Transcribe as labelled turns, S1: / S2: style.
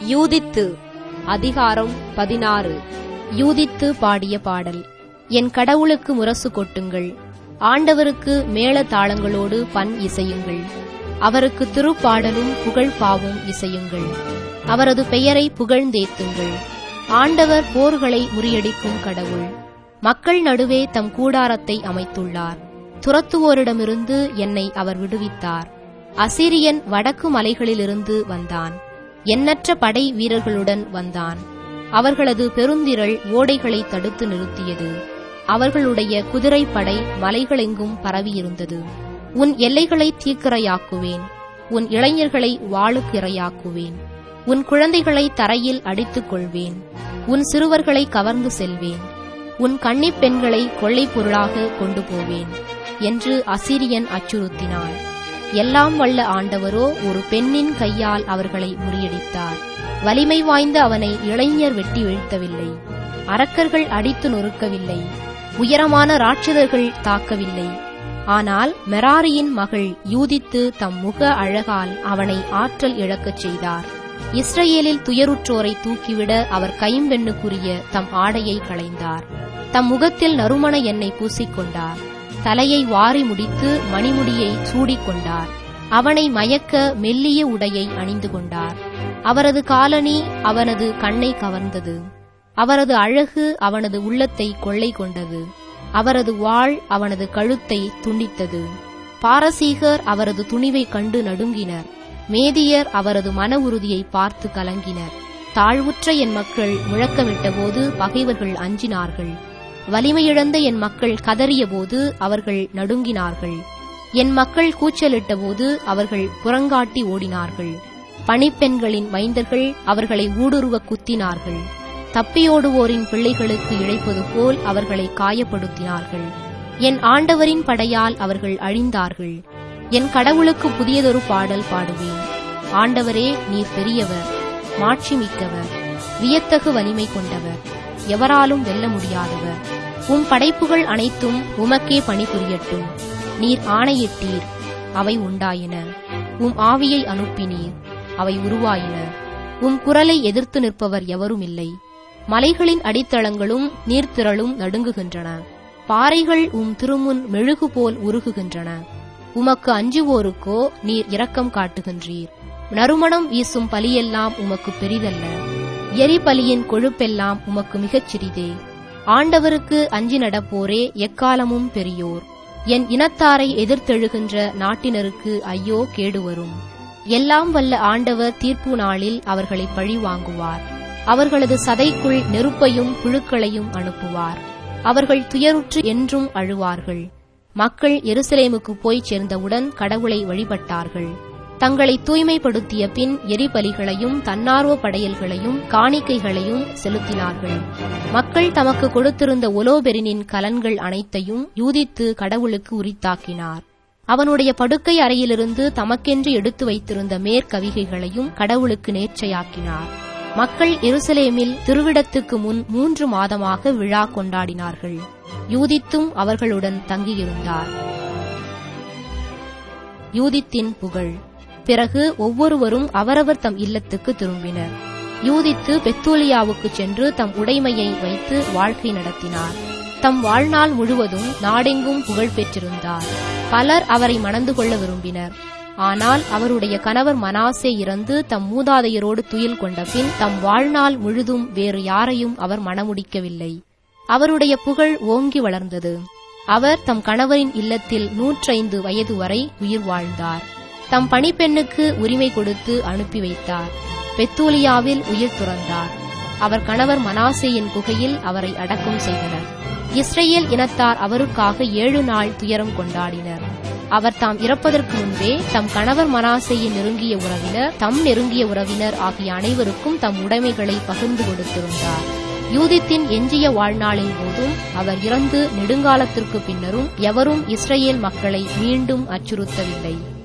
S1: யூதித்து அதிகாரம் பதினாறு யூதித்து பாடிய பாடல் என் கடவுளுக்கு முரசு கொட்டுங்கள் ஆண்டவருக்கு மேள தாளங்களோடு பண் இசையுங்கள் அவருக்கு திருப்பாடலும் புகழ்பாவும் இசையுங்கள் அவரது பெயரை புகழ்ந்தேத்துங்கள் ஆண்டவர் போர்களை முறியடிக்கும் கடவுள் மக்கள் நடுவே தம் கூடாரத்தை அமைத்துள்ளார் துரத்துவோரிடமிருந்து என்னை அவர் விடுவித்தார் அசிரியன் வடக்கு மலைகளிலிருந்து வந்தான் எண்ணற்ற படை வீரர்களுடன் வந்தான் அவர்களது பெருந்திரள் ஓடைகளை தடுத்து நிறுத்தியது அவர்களுடைய குதிரைப்படை மலைகளெங்கும் பரவியிருந்தது உன் எல்லைகளை தீக்கிரையாக்குவேன் உன் இளைஞர்களை வாளுக்கிரையாக்குவேன் உன் குழந்தைகளை தரையில் அடித்துக் கொள்வேன் உன் சிறுவர்களை கவர்ந்து செல்வேன் உன் கன்னிப் பெண்களை கொள்ளைப் பொருளாக கொண்டு போவேன் என்று அசிரியன் அச்சுறுத்தினான் எல்லாம் வல்ல ஆண்டவரோ ஒரு பெண்ணின் கையால் அவர்களை முறியடித்தார் வலிமை வாய்ந்த அவனை இளைஞர் வெட்டி வீழ்த்தவில்லை அரக்கர்கள் அடித்து நொறுக்கவில்லை உயரமான ராட்சதர்கள் தாக்கவில்லை ஆனால் மெராரியின் மகள் யூதித்து தம் முக அழகால் அவனை ஆற்றல் இழக்கச் செய்தார் இஸ்ரேலில் துயருற்றோரை தூக்கிவிட அவர் கைம்பெண்ணுக்குரிய தம் ஆடையை களைந்தார் தம் முகத்தில் நறுமண எண்ணெய் பூசிக்கொண்டார் தலையை வாரி முடித்து மணிமுடியை சூடிக்கொண்டார் அவனை மயக்க மெல்லிய உடையை அணிந்து கொண்டார் அவரது காலணி அவனது கண்ணை கவர்ந்தது அவரது அழகு அவனது உள்ளத்தை கொள்ளை கொண்டது அவரது வாள் அவனது கழுத்தை துண்டித்தது பாரசீகர் அவரது துணிவை கண்டு நடுங்கினர் மேதியர் அவரது மன உறுதியை பார்த்து கலங்கினர் தாழ்வுற்ற என் மக்கள் முழக்கமிட்டபோது பகைவர்கள் அஞ்சினார்கள் வலிமையிழந்த என் மக்கள் கதறியபோது அவர்கள் நடுங்கினார்கள் என் மக்கள் கூச்சலிட்டபோது அவர்கள் புறங்காட்டி ஓடினார்கள் பணிப்பெண்களின் மைந்தர்கள் அவர்களை ஊடுருவ குத்தினார்கள் தப்பியோடுவோரின் பிள்ளைகளுக்கு இழைப்பது போல் அவர்களை காயப்படுத்தினார்கள் என் ஆண்டவரின் படையால் அவர்கள் அழிந்தார்கள் என் கடவுளுக்கு புதியதொரு பாடல் பாடுவேன் ஆண்டவரே நீர் பெரியவர் மாட்சிமிக்கவர் வியத்தகு வலிமை கொண்டவர் எவராலும் வெல்ல முடியாதவர் உம் படைப்புகள் அனைத்தும் உமக்கே பணிபுரியட்டும் நீர் ஆணையிட்டீர் அவை உண்டாயின உம் ஆவியை அனுப்பினீர் அவை உருவாயின உம் குரலை எதிர்த்து நிற்பவர் எவரும் இல்லை மலைகளின் அடித்தளங்களும் நீர்த்திரளும் நடுங்குகின்றன பாறைகள் உம் திருமுன் மெழுகு போல் உருகுகின்றன உமக்கு அஞ்சுவோருக்கோ நீர் இரக்கம் காட்டுகின்றீர் நறுமணம் வீசும் பலியெல்லாம் உமக்கு பெரிதல்ல எரிபலியின் கொழுப்பெல்லாம் உமக்கு மிகச் சிறிதே ஆண்டவருக்கு அஞ்சி நடப்போரே எக்காலமும் பெரியோர் என் இனத்தாரை எதிர்த்தெழுகின்ற நாட்டினருக்கு ஐயோ கேடு வரும் எல்லாம் வல்ல ஆண்டவர் தீர்ப்பு நாளில் அவர்களை பழி வாங்குவார் அவர்களது சதைக்குள் நெருப்பையும் புழுக்களையும் அனுப்புவார் அவர்கள் துயருற்று என்றும் அழுவார்கள் மக்கள் எருசலேமுக்கு போய்ச் சேர்ந்தவுடன் கடவுளை வழிபட்டார்கள் தங்களை தூய்மைப்படுத்திய பின் எரிபலிகளையும் தன்னார்வ படையல்களையும் காணிக்கைகளையும் செலுத்தினார்கள் மக்கள் தமக்கு கொடுத்திருந்த ஒலோபெரினின் கலன்கள் அனைத்தையும் யூதித்து கடவுளுக்கு உரித்தாக்கினார் அவனுடைய படுக்கை அறையிலிருந்து தமக்கென்று எடுத்து வைத்திருந்த மேற்கவிகைகளையும் கடவுளுக்கு நேர்ச்சையாக்கினார் மக்கள் எருசலேமில் திருவிடத்துக்கு முன் மூன்று மாதமாக விழா கொண்டாடினார்கள் யூதித்தும் அவர்களுடன் தங்கியிருந்தார் யூதித்தின் புகழ் பிறகு ஒவ்வொருவரும் அவரவர் தம் இல்லத்துக்கு திரும்பினர் யூதித்து பெத்தூலியாவுக்கு சென்று தம் உடைமையை வைத்து வாழ்க்கை நடத்தினார் தம் வாழ்நாள் முழுவதும் நாடெங்கும் புகழ் பெற்றிருந்தார் பலர் அவரை மணந்து கொள்ள விரும்பினர் ஆனால் அவருடைய கணவர் மனாசே இறந்து தம் மூதாதையரோடு துயில் கொண்ட பின் தம் வாழ்நாள் முழுதும் வேறு யாரையும் அவர் மணமுடிக்கவில்லை அவருடைய புகழ் ஓங்கி வளர்ந்தது அவர் தம் கணவரின் இல்லத்தில் நூற்றைந்து வயது வரை உயிர் வாழ்ந்தார் தம் பணிப்பெண்ணுக்கு உரிமை கொடுத்து அனுப்பி வைத்தார் பெத்தூலியாவில் உயிர் துறந்தார் அவர் கணவர் மனாசேயின் குகையில் அவரை அடக்கம் செய்தனர் இஸ்ரேல் இனத்தார் அவருக்காக ஏழு நாள் துயரம் கொண்டாடினர் அவர் தாம் இறப்பதற்கு முன்பே தம் கணவர் மனாசையின் நெருங்கிய உறவினர் தம் நெருங்கிய உறவினர் ஆகிய அனைவருக்கும் தம் உடைமைகளை பகிர்ந்து கொடுத்திருந்தார் யூதித்தின் எஞ்சிய வாழ்நாளின் போதும் அவர் இறந்து நெடுங்காலத்திற்கு பின்னரும் எவரும் இஸ்ரேல் மக்களை மீண்டும் அச்சுறுத்தவில்லை